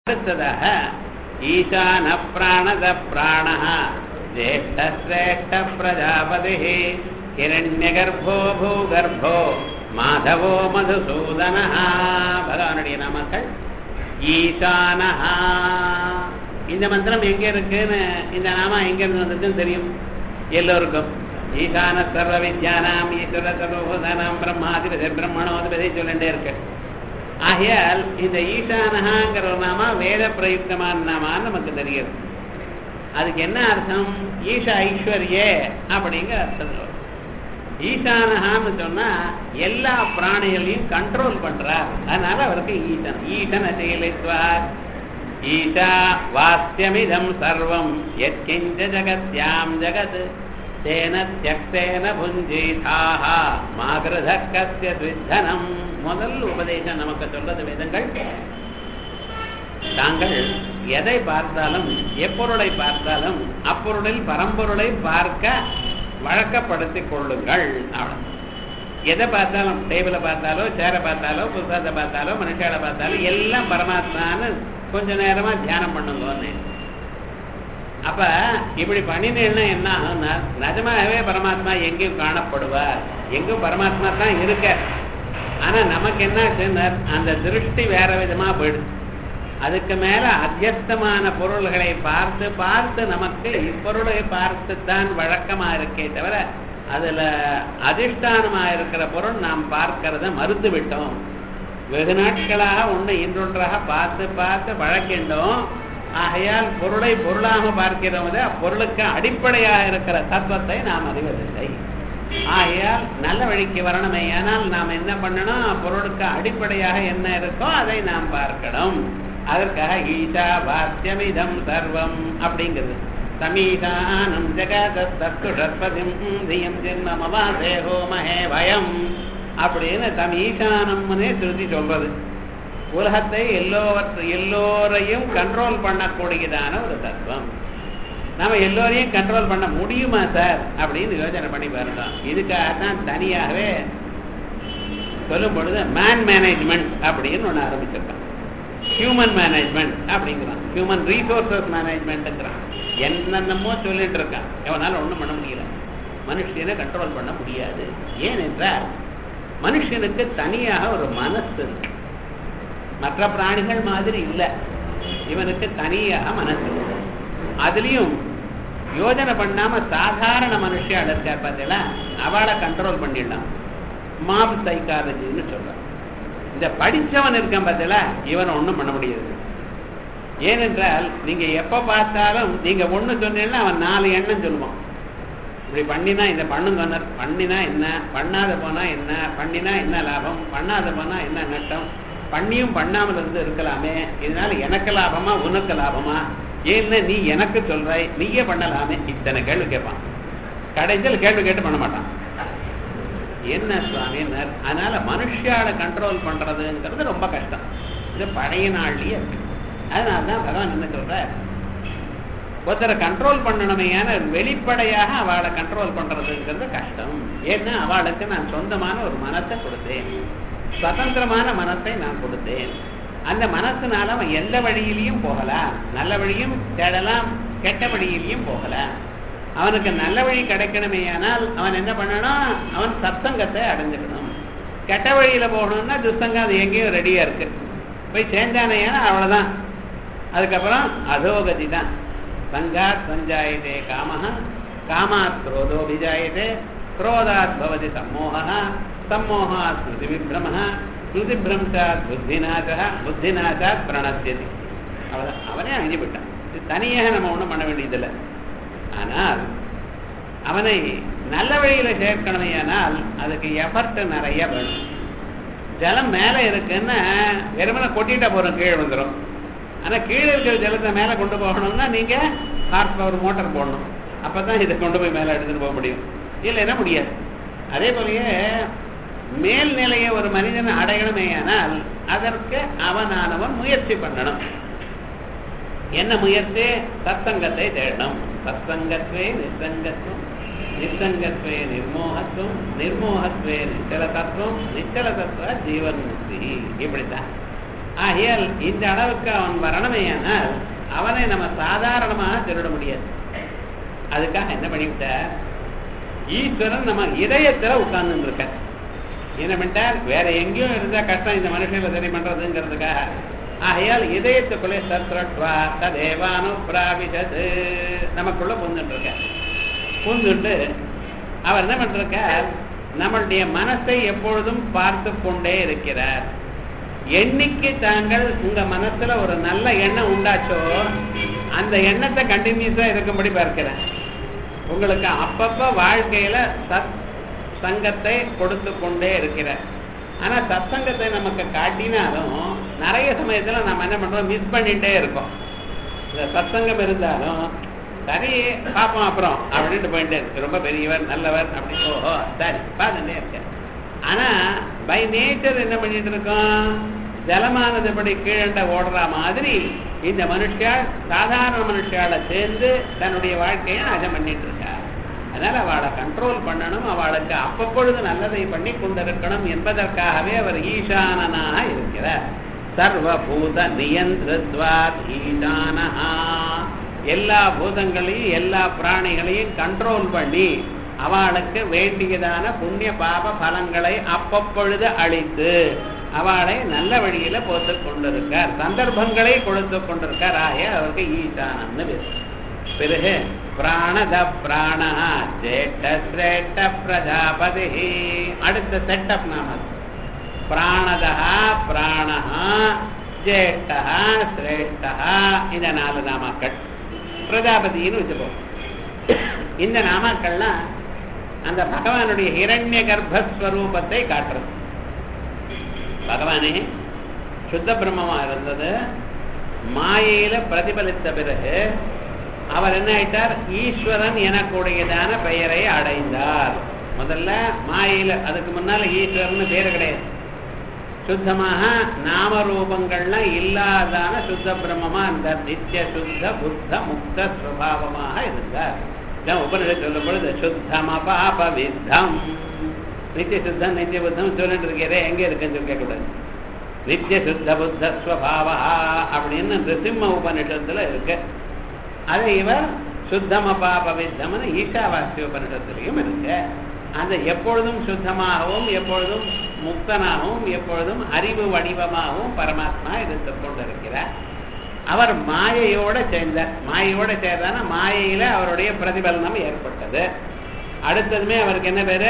அடுத்ததாக ஈசான பிராணத பிராண ஜேஷ்டசிரேஷ்ட பிரஜாபதி ஹிரண்யகர்ப்போ பூகர்ப்போ மாதவோ மதுசூதன பகவானுடைய நாமக்கள் ஈசானஹா இந்த மந்திரம் எங்க இருக்குன்னு இந்த நாம எங்க இருந்து வந்திருக்குன்னு தெரியும் எல்லோருக்கும் ஈசான சர்வ வித்யானாம் ஈஸ்வர சர்வபூதானாம் பிரம்மாதிபதி பிரம்மணோதிபதி சொல்லிட்டே இருக்கு ஆகையால் இந்த ஈசானஹாங்கிற ஒரு நாமா வேத பிரயுக்தமான நாமான்னு நமக்கு தெரியுது அதுக்கு என்ன அர்த்தம் ஈஷா ஐஸ்வர்யே அப்படிங்கிற அர்த்தம் வரும் ஈசானஹான்னு சொன்னா எல்லா பிராணிகளையும் கண்ட்ரோல் பண்றார் அதனால அவருக்கு ஈசன் ஈசன செயலித்வார் ஈஷா வாஸ்யமிதம் சர்வம் எத்கிஞ்ச ஜகத்யாம் ஜகத் தேன தியக்தேன புஞ்சீதாக மாகிருத கஸ்ய துவித்தனம் முதல் உபதேசம் நமக்கு சொல்றது வேதங்கள் தாங்கள் எதை பார்த்தாலும் எப்பொருளை பார்த்தாலும் அப்பொருளில் பரம்பொருளை பார்க்க வழக்கப்படுத்திக் கொள்ளுங்கள் அவ்வளவு எதை பார்த்தாலும் டேபிளை பார்த்தாலோ சேரை பார்த்தாலோ புத்தகத்தை பார்த்தாலோ மனுஷால பார்த்தாலும் எல்லாம் பரமாத்மான்னு கொஞ்ச நேரமா தியானம் பண்ணுங்கன்னு அப்ப இப்படி பண்ணினேன்னா என்ன ஆகும்னா நிஜமாகவே பரமாத்மா எங்கேயும் காணப்படுவார் எங்கும் பரமாத்மா தான் இருக்க ஆனா நமக்கு என்ன அந்த திருஷ்டி வேற விதமா போயிடுது அதுக்கு மேல அத்தியஸ்தமான பொருள்களை பார்த்து பார்த்து நமக்கு இப்பொருளை பார்த்து தான் வழக்கமா இருக்கே தவிர அதுல அதிஷ்டானமா இருக்கிற பொருள் நாம் பார்க்கிறத மறுத்து விட்டோம் வெகு நாட்களாக ஒன்று இன்றொன்றாக பார்த்து பார்த்து வழக்கின்றோம் ஆகையால் பொருளை பொருளாக பார்க்கிறோம் அப்பொருளுக்கு அடிப்படையாக இருக்கிற தத்துவத்தை நாம் அறிவதில்லை ஆகையால் நல்ல வழிக்கு வரணுமே ஆனால் நாம் என்ன பண்ணணும் பொருளுக்கு அடிப்படையாக என்ன இருக்கோ அதை நாம் பார்க்கணும் அதற்காக ஈஷா வாத்தியமிதம் சர்வம் அப்படிங்கிறது சமீசானம் ஜெகதத்துஷத்பதிம் தியம் ஜென்மமவாசே ஹோமஹே பயம் அப்படின்னு தமீசானம்னே திருத்தி சொல்றது உலகத்தை எல்லோவற்ற எல்லோரையும் கண்ட்ரோல் பண்ணக்கூடியதான ஒரு தத்துவம் நம்ம எல்லோரையும் கண்ட்ரோல் பண்ண முடியுமா சார் அப்படின்னு யோசனை பண்ணி பாருங்க இதுக்காக தான் தனியாகவே சொல்லும் பொழுது மேன் மேனேஜ்மெண்ட் அப்படின்னு ஒன்று ஆரம்பிச்சிருக்கான் ஹியூமன் மேனேஜ்மெண்ட் அப்படிங்கிறான் ஹியூமன் ரீசோர்சஸ் மேனேஜ்மெண்ட்டுங்கிறான் என்னென்னமோ சொல்லிட்டு இருக்கான் எவனால ஒன்றும் பண்ண முடியல மனுஷனை கண்ட்ரோல் பண்ண முடியாது ஏனென்றால் மனுஷனுக்கு தனியாக ஒரு மனசு இருக்கு மற்ற பிராணிகள் மாதிரி இல்லை இவனுக்கு தனியாக மனசு அதுலயும் யோஜனை பண்ணாம சாதாரண மனுஷன் இருக்கா பார்த்தீங்களா அவளை கண்ட்ரோல் பண்ணிடலாம் மாப் சைக்காலஜின்னு சொல்றான் இந்த படிச்சவன் இருக்கான் பார்த்தீங்களா இவனை ஒன்றும் பண்ண முடியாது ஏனென்றால் நீங்க எப்ப பார்த்தாலும் நீங்க ஒண்ணு சொன்னீங்கன்னா அவன் நாலு எண்ணம் சொல்லுவான் இப்படி பண்ணினா இந்த பண்ணுங்க பண்ணினா என்ன பண்ணாத போனா என்ன பண்ணினா என்ன லாபம் பண்ணாத போனா என்ன நட்டம் பண்ணியும் பண்ணாமல் இருந்து இருக்கலாமே இதனால எனக்கு லாபமா உனக்கு லாபமா ஏன்னு நீ எனக்கு சொல்றாய் நீயே பண்ணலாமே இத்தனை கேள்வி கேட்பான் கடைசியில் கேள்வி கேட்டு பண்ண மாட்டான் என்ன சுவாமி அதனால மனுஷால கண்ட்ரோல் பண்றதுங்கிறது ரொம்ப கஷ்டம் இது பழைய நாள்லயே இருக்கு அதனால்தான் பகவான் என்ன சொல்ற ஒருத்தரை கண்ட்ரோல் பண்ணணுமே வெளிப்படையாக அவளை கண்ட்ரோல் பண்றதுங்கிறது கஷ்டம் ஏன்னா அவளுக்கு நான் சொந்தமான ஒரு மனத்தை கொடுத்தேன் சுதந்திரமான மனத்தை நான் கொடுத்தேன் அந்த மனசுனால அவன் எந்த வழியிலையும் போகலாம் நல்ல வழியும் தேடலாம் கெட்ட வழியிலையும் போகலாம் அவனுக்கு நல்ல வழி கிடைக்கணுமே ஆனால் அவன் என்ன பண்ணணும் அவன் சத்சங்கத்தை அடைஞ்சுக்கணும் கெட்ட வழியில போகணும்னா துசங்கம் அது எங்கேயும் ரெடியா இருக்கு போய் சேர்ந்தானேனா அவ்வளவுதான் அதுக்கப்புறம் அதோகதி தான் சங்காத் சஞ்சாயதே காமஹ காமாத் குரோதோபிஜாயதே குரோதாத் பவதி சம்மோகா சம்மோகாத் ஸ்மிருதி விப்ரம ஸ்மிருதி பிரம்சாத் புத்திநாசா புத்திநாசாத் பிரணத்தியதி அவ்வளோதான் அவனே அழிஞ்சு விட்டான் இது தனியாக நம்ம ஒன்றும் பண்ண வேண்டியதில்லை ஆனால் அவனை நல்ல வழியில சேர்க்கணுமே ஆனால் அதுக்கு எஃபர்ட் நிறைய வேணும் ஜலம் மேலே இருக்குன்னா வெறுமனை கொட்டிட்டா போகிறோம் கீழே வந்துடும் ஆனால் கீழே இருக்கிற ஜலத்தை மேலே கொண்டு போகணும்னா நீங்கள் ஹார்ஸ் பவர் மோட்டர் போடணும் அப்போ தான் இதை கொண்டு போய் மேலே எடுத்துகிட்டு போக முடியும் இல்லைன்னா முடியாது அதே போலயே மேல்நிலையை ஒரு மனிதன் அடையணுமே ஆனால் அதற்கு அவனானவன் முயற்சி பண்ணணும் என்ன முயற்சி சத்சங்கத்தை தேடணும் சத்சங்கத்வே நிசங்கத்துவம் நிசங்கத்வே நிர்மோகத்துவம் நிர்மோகத்வே நிச்சல தத்துவம் நிச்சல தத்துவ ஜீவன் முக்தி இப்படித்தான் ஆகையால் இந்த அளவுக்கு அவன் வரணுமேயானால் அவனை நம்ம சாதாரணமாக திருட முடியாது அதுக்காக என்ன பண்ணிவிட்டார் ஈஸ்வரன் நம்ம இதயத்துல உட்கார்ந்து இருக்க என்ன பண்ணிட்டார் வேற எங்கேயும் இருந்தா கஷ்டம் இந்த மனுஷங்களை சரி பண்றதுங்கிறதுக்காக ஆகையால் இதயத்துக்குள்ளே சத்ரட்வா ததேவானு பிராபிஷது நமக்குள்ள பூந்துட்டு இருக்க பூந்துட்டு அவர் என்ன பண்றார் நம்மளுடைய மனசை எப்பொழுதும் பார்த்து கொண்டே இருக்கிறார் என்னைக்கு தாங்கள் உங்க மனசுல ஒரு நல்ல எண்ணம் உண்டாச்சோ அந்த எண்ணத்தை கண்டினியூஸா இருக்கும்படி பார்க்கிறேன் உங்களுக்கு அப்பப்ப வாழ்க்கையில சத் சங்கத்தை கொடுத்து கொண்டே இருக்கிறார் ஆனா சத்சங்கத்தை நமக்கு காட்டினாலும் நிறைய சமயத்துல நம்ம என்ன பண்றோம் மிஸ் பண்ணிட்டே இருக்கோம் இந்த சத்சங்கம் இருந்தாலும் சரி பார்ப்போம் அப்புறம் அப்படின்ட்டு போயிட்டே இருக்கு ரொம்ப பெரியவர் நல்லவர் அப்படி ஓஹோ சரி பார்த்துட்டே இருக்கேன் ஆனா பை நேச்சர் என்ன பண்ணிட்டு இருக்கோம் ஜலமானது இப்படி கீழண்ட ஓடுற மாதிரி இந்த மனுஷியால் சாதாரண மனுஷியால சேர்ந்து தன்னுடைய வாழ்க்கையை நாசம் பண்ணிட்டு இருக்கா அதனால அவளை கண்ட்ரோல் பண்ணணும் அவளுக்கு அப்பப்பொழுது நல்லதை பண்ணி கொண்டிருக்கணும் என்பதற்காகவே அவர் ஈசானனாக இருக்கிறார் சர்வபூத நியந்திரத்வாத் ஈசானஹா எல்லா பூதங்களையும் எல்லா பிராணிகளையும் கண்ட்ரோல் பண்ணி அவளுக்கு வேண்டியதான புண்ணிய பாப பலங்களை அப்பப்பொழுது அளித்து அவளை நல்ல வழியில போத்து கொண்டிருக்கார் சந்தர்ப்பங்களை கொடுத்து கொண்டிருக்கார் ஆகிய அவருக்கு ஈசானம்னு பேர் பிறகு பிராணத பிராண ஜேட்ட சிரேஷ்ட பிரஜாபதி அடுத்த செட்டப் நாம பிராணதா பிராணா ஜேஷ்டா சிரேஷ்டா இந்த நாலு நாமாக்கள் பிரஜாபதினு வச்சுக்கோ இந்த நாமாக்கள்லாம் அந்த பகவானுடைய ஹிரண்ய கர்ப்பஸ்வரூபத்தை காட்டுறது பகவானே சுத்த பிரம்மமா இருந்தது மாயையில பிரதிபலித்த பிறகு அவர் என்ன ஆயிட்டார் ஈஸ்வரன் எனக்கூடியதான பெயரை அடைந்தார் முதல்ல மாயையில அதுக்கு முன்னால ஈஸ்வரன் பேரு கிடையாது சுத்தமாக நாம ரூபங்கள்லாம் இல்லாதான சுத்த பிரம்மமா இருந்தார் நித்திய சுத்த புத்த முக்த சுவாவமாக இருந்தார் இதான் உபனிஷத் சொல்லும் பொழுது சுத்தம் அபாப வித்தம் நித்திய சுத்தம் நித்திய புத்தம் சொல்லிட்டு இருக்கிறே எங்க இருக்குன்னு சொல்லி கேட்கக்கூடாது நித்திய சுத்த புத்த ஸ்வபாவா அப்படின்னு நிருசிம்ம உபனிஷத்துல இருக்கு அது இவர் சுத்தம பாப வித்தம்னு ஈஷாவாசிய உபனிஷத்துலையும் இருக்கு அந்த எப்பொழுதும் சுத்தமாகவும் எப்பொழுதும் முக்தனாகவும் எப்பொழுதும் அறிவு வடிவமாகவும் பரமாத்மா இருந்து கொண்டிருக்கிறார் அவர் மாயையோட சேர்ந்தார் மாயையோட சேர்ந்தானா மாயையில அவருடைய பிரதிபலனம் ஏற்பட்டது அடுத்ததுமே அவருக்கு என்ன பேரு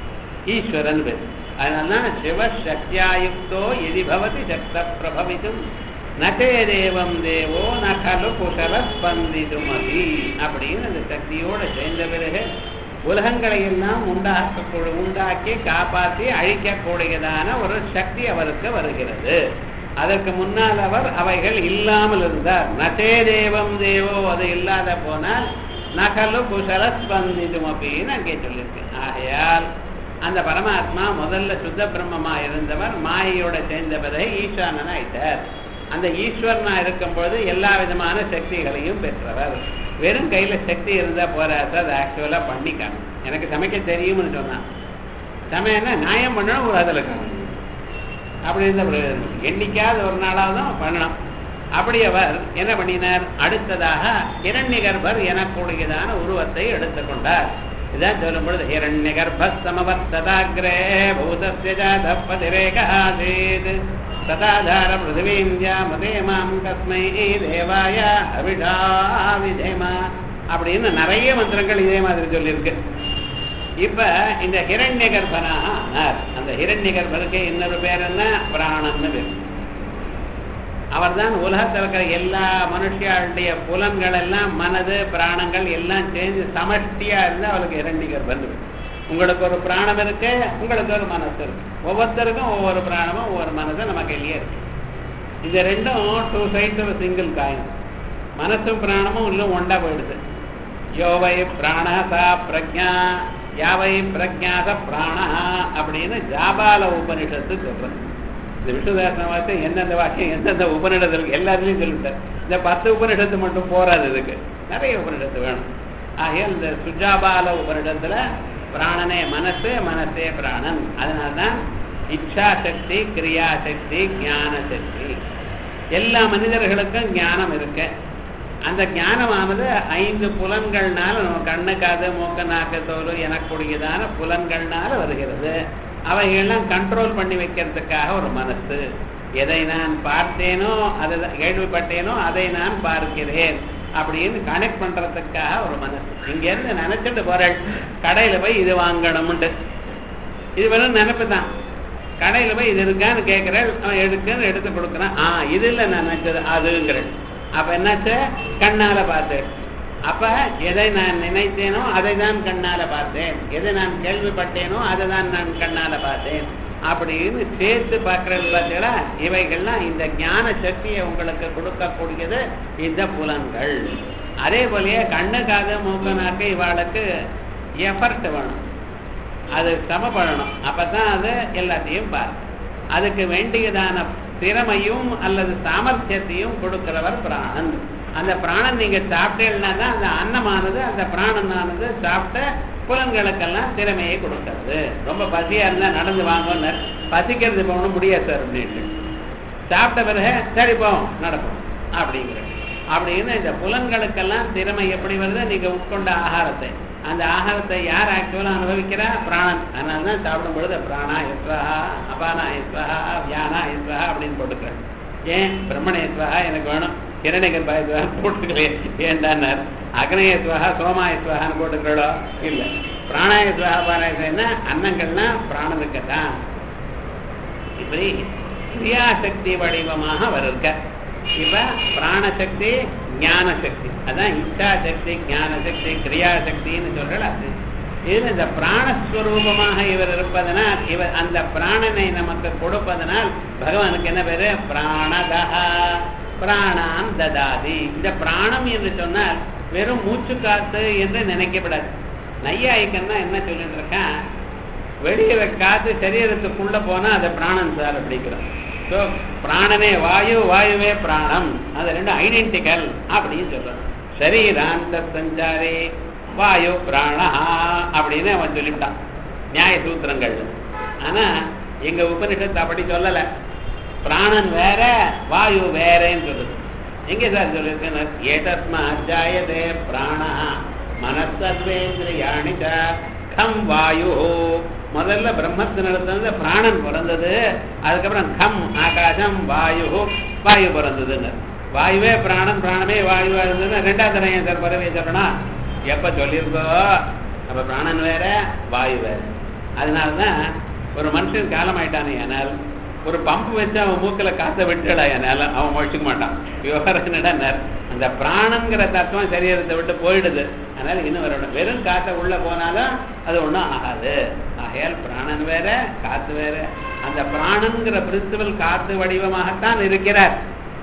ஈஸ்வரன் பேரு அதனால்தான் சிவ சக்தியாயுக்தோ எதி பவதி சக்த பிரபவித்தும் நகே தேவம் தேவோ நகலு குசல ஸ்பந்திதுமதி அப்படின்னு அந்த சக்தியோட சேர்ந்த பிறகு உலகங்களை எல்லாம் உண்டாக்க உண்டாக்கி காப்பாற்றி அழிக்கக்கூடியதான ஒரு சக்தி அவருக்கு வருகிறது அதற்கு முன்னால் அவர் அவைகள் இல்லாமல் இருந்தார் நச்சே தேவம் தேவோ அது இல்லாத போனால் நகலு குசல ஸ்பந்திதும் அப்படின்னு அங்கே சொல்லியிருக்கு ஆகையால் அந்த பரமாத்மா முதல்ல சுத்த பிரம்மமா இருந்தவர் மாயையோட சேர்ந்தவரை ஈஸ்வரன் ஆயிட்டார் அந்த ஈஸ்வரனா இருக்கும் பொழுது எல்லா விதமான சக்திகளையும் பெற்றவர் வெறும் கையில சக்தி இருந்தா போறாது அதை ஆக்சுவலா பண்ணிக்காணும் எனக்கு சமைக்க தெரியும்னு சொன்னான் சமையல்னா நியாயம் பண்ணணும் ஒரு அதில் இருக்கணும் அப்படி இருந்த பிரயோஜனம் என்னைக்காவது ஒரு நாளாவதும் பண்ணணும் அப்படி அவர் என்ன பண்ணினார் அடுத்ததாக இரண்ய கர்ப்பர் எனக்கூடியதான உருவத்தை எடுத்துக்கொண்டார் இதான் சொல்லும் பொழுது ஹிரண்ய கர்ப்ப சமவர்த்ததாகிரே பூதஸ்ய ஜாதப்பதிரேகாசீத் சதாதார பிருத்திவீந்தியா மதே மாம் கஸ்மை தேவாய அபிஷா விதேம அப்படின்னு நிறைய மந்திரங்கள் இதே மாதிரி சொல்லியிருக்கு இப்ப இந்த ஹிரண்ய கர்ப்பனாக ஆனார் அந்த ஹிரண்ய கர்ப்பனுக்கு இன்னொரு பேர் என்ன பிராணன்னு பேர் அவர் தான் உலகத்தில் இருக்கிற எல்லா மனுஷியாளுடைய புலன்கள் எல்லாம் மனது பிராணங்கள் எல்லாம் சேர்ந்து சமஷ்டியா இருந்து அவளுக்கு இரண்டி கர்ப்பன் உங்களுக்கு ஒரு பிராணம் இருக்கு உங்களுக்கு ஒரு மனசு இருக்கு ஒவ்வொருத்தருக்கும் ஒவ்வொரு பிராணமும் ஒவ்வொரு மனசும் நம்ம கையிலேயே இருக்கு இது ரெண்டும் டூ சைட்ஸ் ஒரு சிங்கிள் காயின் மனசும் பிராணமும் இன்னும் ஒண்டா போயிடுது யோவை பிராணசா பிரஜா யாவை பிரஜாச பிராணா அப்படின்னு ஜாபால உபனிஷத்து சொல்றது இந்த விஷ்ணுதாசன வார்த்தை எந்தெந்த வாக்கியம் எந்தெந்த உபனிடத்து இருக்கு எல்லாத்துலையும் சொல்லிட்டார் இந்த பத்து உபனிஷத்து மட்டும் போராது இதுக்கு நிறைய உபனிஷத்து வேணும் ஆகையால் இந்த சுஜாபால உபனிடத்துல பிராணனே மனசு மனசே பிராணன் அதனால்தான் இச்சாசக்தி கிரியாசக்தி ஞான சக்தி எல்லா மனிதர்களுக்கும் ஞானம் இருக்கு அந்த ஞானமானது ஐந்து புலன்கள்னால நம்ம கண்ணு காது மூக்கு நாக்கு தோல் எனக்கூடியதான புலன்கள்னால வருகிறது அவைகள்லாம் கண்ட்ரோல் பண்ணி வைக்கிறதுக்காக ஒரு மனசு எதை நான் பார்த்தேனோ அதை கேள்விப்பட்டேனோ அதை நான் பார்க்கிறேன் அப்படின்னு கனெக்ட் பண்றதுக்காக ஒரு மனசு இங்க இருந்து நினைச்சிட்டு போறேன் கடையில போய் இது வாங்கணும்ட்டு இது வெறும் நினைப்பு தான் கடையில போய் இது இருக்கான்னு கேட்கிறேன் அவன் எடுக்குன்னு எடுத்து கொடுக்குறான் ஆ இது இல்லை நான் நினைச்சது அதுங்கிறேன் அப்ப என்னாச்சு கண்ணால பார்த்தேன் அப்ப எதை நான் நினைத்தேனோ அதை தான் கண்ணால பார்த்தேன் எதை நான் கேள்விப்பட்டேனோ அதை தான் நான் கண்ணால பார்த்தேன் அப்படின்னு சேர்த்து பார்க்கறது பார்த்தீங்களா இவைகள்லாம் இந்த ஞான சக்தியை உங்களுக்கு கொடுக்கக்கூடியது இந்த புலன்கள் அதே போலயே கண்ணு காது மூக்கு நாக்கு இவாளுக்கு எஃபர்ட் வேணும் அது சமப்படணும் அப்பதான் அது எல்லாத்தையும் பார்க்கும் அதுக்கு வேண்டியதான திறமையும் அல்லது சாமர்த்தியத்தையும் கொடுக்கிறவர் பிராணன் அந்த பிராணன் நீங்க சாப்பிட்டீங்கன்னா தான் அந்த அன்னமானது அந்த பிராணனானது சாப்பிட்ட புலன்களுக்கெல்லாம் திறமையை கொடுக்கறது ரொம்ப பசியா இருந்தா நடந்து வாங்க பசிக்கிறது போகணும் முடியாது சார் அப்படின்ட்டு சாப்பிட்ட பிறகு சரி போவோம் நடப்போம் அப்படிங்கிற அப்படின்னு இந்த புலன்களுக்கெல்லாம் திறமை எப்படி வருது நீங்க உட்கொண்ட ஆகாரத்தை அந்த ஆகாரத்தை யார் ஆக்சுவலா அனுபவிக்கிறா பிராணன் அதனால தான் சாப்பிடும் பொழுது பிராணா எஸ்வஹா அபானா எஸ்வஹா வியானா எஸ்வஹா அப்படின்னு போட்டுக்கிறேன் ஏன் பிரம்மணேஸ்வரா எனக்கு வேணும் கிரணிகர்பாயஸ்வரா போட்டுக்கிறேன் ஏன்டான்னார் அக்னேஸ்வரா சோமாயஸ்வரான்னு போட்டுக்கிறோ இல்லை பிராணாயஸ்வரா பாராயஸ்வரா அன்னங்கள்னா பிராணனுக்கு தான் இப்படி கிரியாசக்தி வடிவமாக வருக இப்ப பிராணசக்தி ஞான சக்தி அதான் இச்சா சக்தி ஞான சக்தி கிரியாசக்தின்னு சொல்றல அது இது இந்த பிராணஸ்வரூபமாக இவர் இருப்பதனால் இவர் அந்த பிராணனை நமக்கு கொடுப்பதனால் பகவானுக்கு என்ன பேரு பிராணதா பிராணாம் ததாதி இந்த பிராணம் என்று சொன்னால் வெறும் மூச்சு காத்து என்று நினைக்கப்படாது நையாயிக்கன்னா என்ன சொல்லிட்டு இருக்கான் வெளியில காத்து சரீரத்துக்குள்ள போனா அதை பிராணன் சார் அப்படிங்கிறோம் ஸோ பிராணனே வாயு வாயுவே பிராணம் அது ரெண்டும் ஐடென்டிக்கல் அப்படின்னு சொல்றோம் சரீராந்த சஞ்சாரி வாயு பிராணா அப்படின்னு அவன் சொல்லிவிட்டான் நியாய சூத்திரங்கள் ஆனா எங்க உபனிஷத்து அப்படி சொல்லல பிராணன் வேற வாயு வேறேன்னு சொல்லுது எங்க சார் சொல்லியிருக்கேன் ஏதஸ்மா ஜாயதே பிராணா மனசத்வேந்திரியாணி கம் வாயு முதல்ல பிரம்மத்தினிடத்துல பிராணன் பிறந்தது அதுக்கப்புறம் கம் ஆகாசம் வாயு வாயு பிறந்ததுன்னு வாயுவே பிராணன் பிராணமே வாயுவா இருந்ததுன்னு ரெண்டாவது தடவை ஏன் சார் பறவை சொல்லணும் எப்ப சொல்லியிருக்கோ அப்ப பிராணன் வேற வாயு வேற அதனாலதான் ஒரு மனுஷன் காலமாயிட்டானே ஆனால் ஒரு பம்பு வச்சு அவன் மூக்கில் காற்றை விட்டுடா என்னால அவன் முழிச்சுக்க மாட்டான் விவகாரம் என்னடா அந்த பிராணங்கிற தத்துவம் சரீரத்தை விட்டு போயிடுது அதனால இன்னும் வரணும் வெறும் காற்றை உள்ள போனாலும் அது ஒன்றும் ஆகாது ஆகையால் பிராணன் வேற காத்து வேற அந்த பிராணன்கிற பிரின்சிபல் காத்து வடிவமாகத்தான் இருக்கிறார்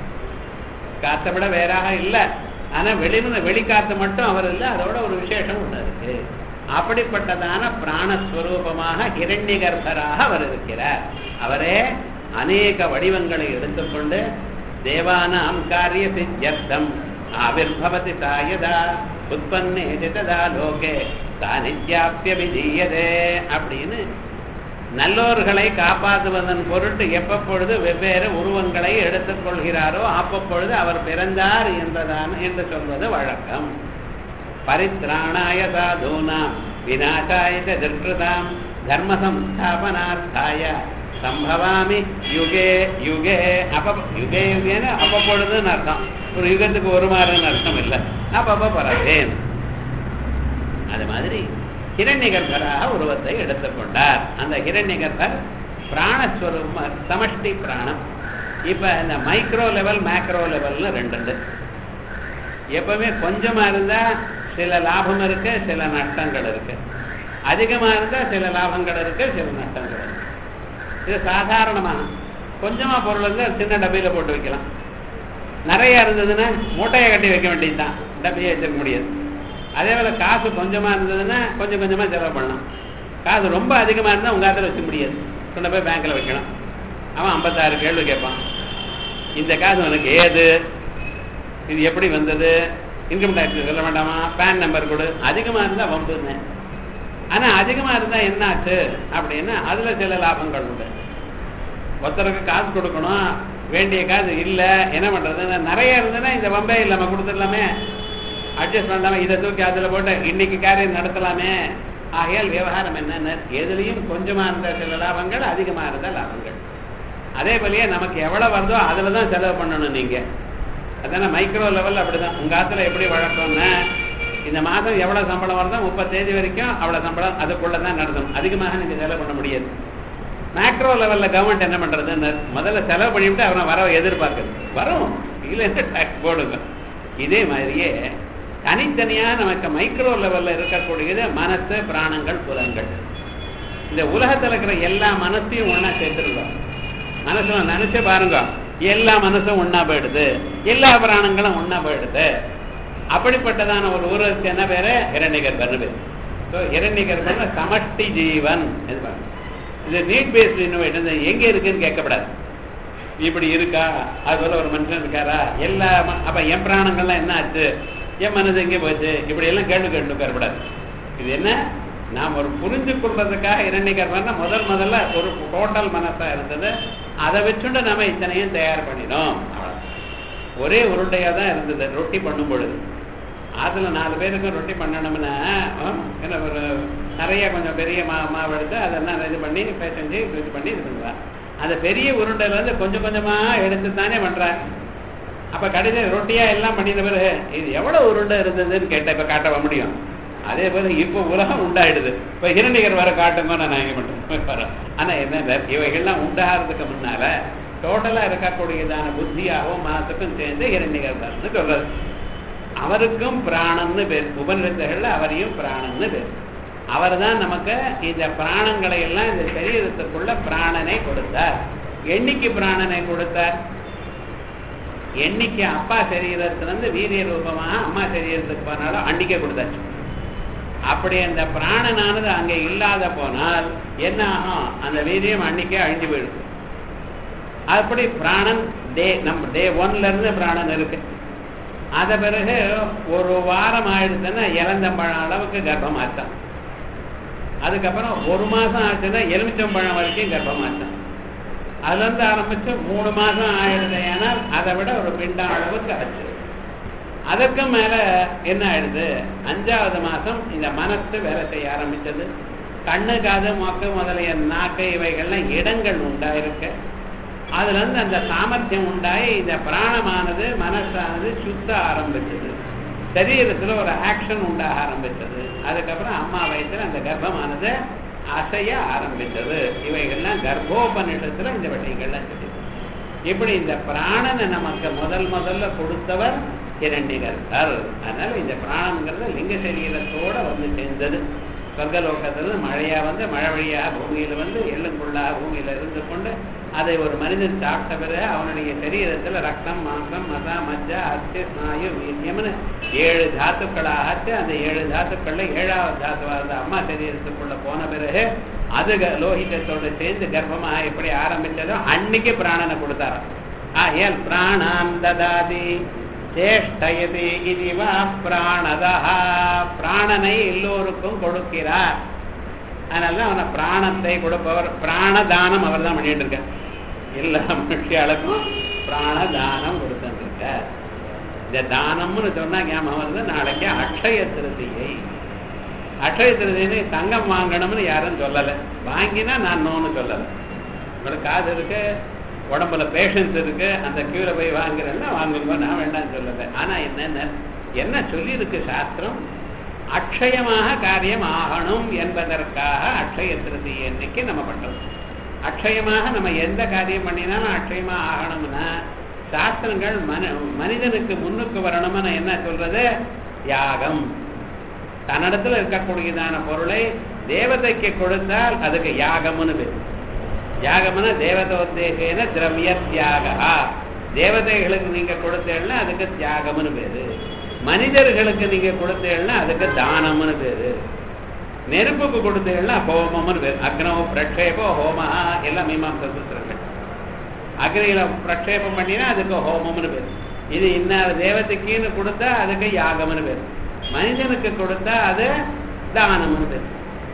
காத்தை விட வேறாக இல்லை ஆனா வெளியில வெளிக்காத்து மட்டும் அவர் இல்லை அதோட ஒரு விசேஷம் ஒண்ணு இருக்கு அப்படிப்பட்டதான பிராணஸ்வரூபமாக இரண்ய கர்ப்பராக அவர் இருக்கிறார் அவரே அநேக வடிவங்களை எடுத்துக்கொண்டு தேவானாம் காரிய சித்தியர்த்தம் ஆவிர்பவதி தாயதா உற்பத்தே ததா லோகே தானித்யாப்பிய விதீயதே அப்படின்னு நல்லோர்களை காப்பாற்றுவதன் பொருட்டு எப்பப்பொழுது வெவ்வேறு உருவங்களை எடுத்துக்கொள்கிறாரோ அப்பப்பொழுது அவர் பிறந்தார் என்பதான என்று சொல்வது வழக்கம் பரித்ராணாய சாதூனாம் விநாசாய திருஷ்டாம் தர்ம சம்ஸ்தாபனார்த்தாய சம்பவாமி யுகே யுகே அப்ப யுகே யுகேன்னு அப்பப்பொழுதுன்னு அர்த்தம் ஒரு யுகத்துக்கு ஒரு மாறுன்னு அர்த்தம் இல்லை அப்பப்ப பரவேன் அது மாதிரி ஹிரண்யகர்பராக உருவத்தை எடுத்துக்கொண்டார் அந்த ஹிரண்யகர்பர் பிராணஸ்வரூப சமஷ்டி பிராணம் இப்ப இந்த மைக்ரோ லெவல் மேக்ரோ லெவல்னு ரெண்டு உண்டு எப்பவுமே கொஞ்சமா இருந்தா சில லாபம் இருக்கு சில நஷ்டங்கள் இருக்கு அதிகமா இருந்தா சில லாபங்கள் இருக்கு சில நஷ்டங்கள் இருக்கு இது சாதாரணமான கொஞ்சமா பொருள் இருந்தா சின்ன டப்பையில போட்டு வைக்கலாம் நிறைய இருந்ததுன்னா மூட்டையை கட்டி வைக்க வேண்டியதுதான் டப்பையை வச்சிருக்க முடியாது அதே போல காசு கொஞ்சமா இருந்ததுன்னா கொஞ்சம் கொஞ்சமா செலவு பண்ணலாம் காசு ரொம்ப அதிகமா இருந்தா உங்க காத்துல வச்சுக்க முடியாது கொண்டு போய் பேங்க்ல வைக்கணும் அவன் ஐம்பத்தாறு கேள்வி கேட்பான் இந்த காசு உனக்கு ஏது இது எப்படி வந்தது இன்கம் டேக்ஸ் சொல்ல வேண்டாமா பேன் நம்பர் கொடு அதிகமா இருந்தா வம்புன்னு ஆனா அதிகமா இருந்தா என்ன ஆச்சு அப்படின்னா அதுல சில லாபங்கள் உண்டு ஒருத்தருக்கு காசு கொடுக்கணும் வேண்டிய காசு இல்லை என்ன பண்றது நிறைய இருந்ததுன்னா இந்த பம்பே இல்லாம கொடுத்துடலாமே அட்ஜஸ்ட் பண்ணாம இதை தூக்கி அதில் போட்டு இன்னைக்கு காரியம் நடத்தலாமே ஆகையால் விவகாரம் என்னென்ன எதுலையும் கொஞ்சமா இருந்த சில லாபங்கள் அதிகமா இருந்த லாபங்கள் அதே போலயே நமக்கு எவ்வளவு வருதோ அதுல தான் செலவு பண்ணணும் நீங்க அதான மைக்ரோ லெவல் அப்படிதான் உங்க ஆத்துல எப்படி வழக்கம்னா இந்த மாதம் எவ்வளவு சம்பளம் வருதோ முப்பது தேதி வரைக்கும் அவ்வளவு சம்பளம் அதுக்குள்ள தான் நடத்தணும் அதிகமாக நீங்க செலவு பண்ண முடியாது மேக்ரோ லெவல்ல கவர்மெண்ட் என்ன பண்றதுன்னு முதல்ல செலவு பண்ணிவிட்டு அவனை வர எதிர்பார்க்குது வரும் இல்லைன்னா டாக்ஸ் போடுங்க இதே மாதிரியே தனித்தனியா நமக்கு மைக்ரோ லெவல்ல இருக்கக்கூடியது மனசு பிராணங்கள் புலங்கள் இந்த உலகத்துல இருக்கிற எல்லா மனசையும் ஒண்ணா சேர்த்துருக்கோம் மனசுல நினைச்சு பாருங்க எல்லா மனசும் ஒண்ணா போயிடுது எல்லா பிராணங்களும் ஒண்ணா போயிடுது அப்படிப்பட்டதான ஒரு ஊருக்கு என்ன பேரு இரண்டிகர்பன் பேர் ஸோ இரண்டிகர்பன் சமஷ்டி ஜீவன் இது பாருங்க. இது நீட் பேஸ்ட் இன்னோவேஷன் எங்க இருக்குன்னு கேட்கப்படாது இப்படி இருக்கா அது போல ஒரு மனுஷன் இருக்காரா எல்லா ம- அப்ப என் பிராணங்கள்லாம் என்ன ஆச்சு என் மனது எங்கே போச்சு இப்படி எல்லாம் கேள்வி கேட்டு உட்காரப்படாது இது என்ன நாம் ஒரு புரிஞ்சு கொள்றதுக்காக இரண்டிகர்பன்னா முதல் முதல்ல ஒரு டோட்டல் மனசா இருந்தது அதை வச்சுட்டு நாம இத்தனையும் தயார் பண்ணினோம் அவ்வளவுதான். ஒரே உருண்டையா தான் இருந்தது ரொட்டி பண்ணும் பொழுது அதுல நாலு பேருக்கு ரொட்டி பண்ணணும்னா ஆ, என்ன ஒரு நிறைய கொஞ்சம் பெரிய மா மாவு எடுத்து அதெல்லாம் இது பண்ணி பேசஞ்சு இது பண்ணி இது பண்ணுவாங்க அந்த பெரிய உருண்டையில இருந்து கொஞ்சம் கொஞ்சமா எடுத்து தானே பண்றாங்க அப்ப கடைசியில் ரொட்டியா எல்லாம் பண்ணின பிறகு இது எவ்வளவு உருண்டை இருந்ததுன்னு கேட்ட இப்ப காட்ட முடியும் அதே போல இப்போ உலகம் உண்டாயிடுது இப்ப இரண்டிகர் வர காட்டுங்க நான் இங்க மட்டும் ஆனா என்ன இவைகள்லாம் உண்டாகிறதுக்கு முன்னால டோட்டலா இருக்கக்கூடியதான புத்தியாகவும் மனசுக்கும் சேர்ந்து இரண்டிகர் வரன்னு சொல்றது அவருக்கும் பிராணம்னு பேர் உபநிடத்துகள்ல அவரையும் பிராணம்னு பேர் அவர் தான் நமக்கு இந்த பிராணங்களை எல்லாம் இந்த சரீரத்துக்குள்ள பிராணனை கொடுத்தார் என்னைக்கு பிராணனை கொடுத்தார் என்னைக்கு அப்பா சரீரத்திலிருந்து வீரிய ரூபமாக அம்மா சரீரத்துக்கு போனாலும் அன்னைக்கே கொடுத்தாச்சு அப்படி அந்த பிராணனானது அங்க இல்லாத போனால் என்ன ஆகும் அந்த வீரியம் அன்னைக்கே அழிஞ்சு போயிடும் அப்படி பிராணன் டே நம்ம டே ஒன்ல இருந்து பிராணன் இருக்கு அத பிறகு ஒரு வாரம் ஆயிடுச்சுன்னா இளந்தம்பழம் அளவுக்கு கர்ப்பமாச்சான் அதுக்கப்புறம் ஒரு மாசம் ஆச்சுன்னா எலுமிச்சம்பழம் வரைக்கும் கர்ப்பமாச்சான் அதுல இருந்து ஆரம்பிச்சு மூணு மாசம் ஆயிடுது ஏனால் அதை விட ஒரு பிண்டம் அளவுக்கு ஆச்சு அதற்கு மேல என்ன ஆயிடுது அஞ்சாவது மாசம் இந்த மனசு வேலை செய்ய ஆரம்பிச்சது கண்ணு காது மொக்கு முதலிய நாக்கு இவைகள்லாம் இடங்கள் உண்டாயிருக்கு அதுல இருந்து அந்த சாமர்த்தியம் உண்டாகி இந்த பிராணமானது மனசானது சுத்த ஆரம்பிச்சது சரீரத்துல ஒரு ஆக்ஷன் உண்டாக ஆரம்பிச்சது அதுக்கப்புறம் அம்மா வயசுல அந்த கர்ப்பமானது அசைய ஆரம்பிச்சது இவைகள்லாம் கர்ப்போபனிஷத்துல இந்த விஷயங்கள்லாம் சொல்லி இப்படி இந்த பிராணனை நமக்கு முதல் முதல்ல கொடுத்தவர் இரண்டிகர்த்தர் அதனால இந்த பிராணம்ங்கிறது லிங்க சரீரத்தோட வந்து சேர்ந்தது சொர்க்கலோகத்துல மழையா வந்து மழை வழியா பூமியில வந்து எள்ளுக்குள்ளா பூமியில இருந்து கொண்டு அதை ஒரு மனிதன் சாப்பிட்ட பிறகு அவனுடைய சரீரத்துல ரத்தம் மாம்சம் மசா மஜ்ஜா அச்சு ஸ்நாயு வீரியம்னு ஏழு தாத்துக்களாக அந்த ஏழு தாத்துக்கள்ல ஏழாவது தாத்துவா இருந்த அம்மா சரீரத்துக்குள்ள போன பிறகு அது க- லோகிதத்தோட சேர்ந்து கர்ப்பமாக எப்படி ஆரம்பிச்சதோ அன்னைக்கு பிராணனை கொடுத்தாராம் ஆகையால் பிராணான் ததாதி சேஷ்டயதி இதுவா பிராணதா பிராணனை எல்லோருக்கும் கொடுக்கிறார் அதனால அவனை பிராணத்தை கொடுப்பவர் பிராணதானம் அவர் தான் பண்ணிட்டு இருக்கார் எல்லா மனுஷியாளுக்கும் பிராணதானம் கொடுத்துருக்கார் இந்த தானம்னு சொன்னா ஞாபகம் வருது நாளைக்கு அக்ஷய திருதியை அக்ஷய திருதியை தங்கம் வாங்கணும்னு யாரும் சொல்லலை வாங்கினா நான் நோன்னு சொல்லலை உங்களுக்கு காசு இருக்கு உடம்புல பேஷன்ஸ் இருக்கு அந்த கியூல போய் வாங்குறேன்னா வாங்குங்க நான் வேண்டாம்னு சொல்லலை ஆனா என்னென்ன என்ன சொல்லியிருக்கு சாஸ்திரம் அக்ஷயமாக காரியம் ஆகணும் என்பதற்காக அக்ஷய திருதி அன்னைக்கு நம்ம பண்றோம் அக்ஷயமாக நம்ம எந்த காரியம் பண்ணினாலும் அக்ஷயமா ஆகணும்னா சாஸ்திரங்கள் மன மனிதனுக்கு முன்னுக்கு வரணும்னு என்ன சொல்றது யாகம் தன்னிடத்துல இருக்கக்கூடியதான பொருளை தேவதைக்கு கொடுத்தால் அதுக்கு யாகம்னு பேர் யாகம்னா தேவதோத்தேகேன திரவிய தியாகா தேவதைகளுக்கு நீங்க கொடுத்தேன்னா அதுக்கு தியாகம்னு பேரு மனிதர்களுக்கு நீங்க கொடுத்தேன்னா அதுக்கு தானம்னு பேரு நெருப்புக்கு கொடுத்தேன்னா ஹோமம்னு பேரு அக்னோ பிரக்ஷேபோ ஹோமா எல்லாம் மீமாம்ச சூத்திரங்கள் அக்னியில பிரக்ஷேபம் பண்ணினா அதுக்கு ஹோமம்னு பேரு இது இன்னார் தேவதைக்குன்னு கொடுத்தா அதுக்கு யாகம்னு பேரு மனிதனுக்கு கொடுத்தா அது தானம்னு பேரு